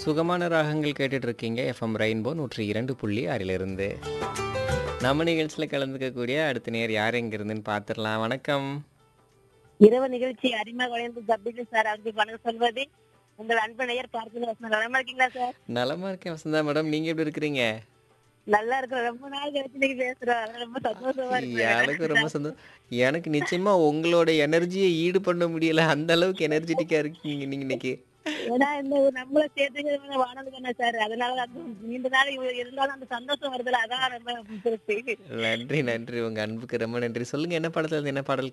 சுகமான ராகங்கள் கேட்டுட்டு இருக்கீங்க எஃப்எம் ரெயின்போ நூற்றி இரண்டு புள்ளி ஆறிலிருந்து நம்ம நிகழ்ச்சியில் கலந்துக்கக்கூடிய அடுத்த நேர் யார் எங்க இருந்துன்னு பார்த்துடலாம் வணக்கம் இரவு நிகழ்ச்சி அரிமா குழந்தை தப்பிக்கு சார் அவருக்கு வணக்கம் சொல்வது உங்கள் அன்பு நேயர் பார்த்து நலமா இருக்கீங்களா சார் நலமா இருக்கேன் வசந்தா மேடம் நீங்க எப்படி இருக்கிறீங்க நல்லா இருக்கிறோம் ரொம்ப நாள் கழிச்சு நீங்க பேசுறோம் அதனால ரொம்ப சந்தோஷமா இருக்கு எனக்கு ரொம்ப சந்தோஷம் எனக்கு நிச்சயமா உங்களோட எனர்ஜியை ஈடு பண்ண முடியல அந்த அளவுக்கு எனர்ஜெட்டிக்கா இருக்கீங்க நீங்க இன்னைக்கு ஏன்னா இந்த ஒரு நம்மள சேர்த்து வானது தானே சார் அதனால அந்த நீண்ட நாள் இவ- இருந்தாலும் அந்த சந்தோஷம் வருதுல அதான் ரொம்ப பெருசு நன்றி நன்றி உங்க அன்புக்கு ரொம்ப நன்றி சொல்லுங்க என்ன படத்துல இருந்து என்ன பாடல்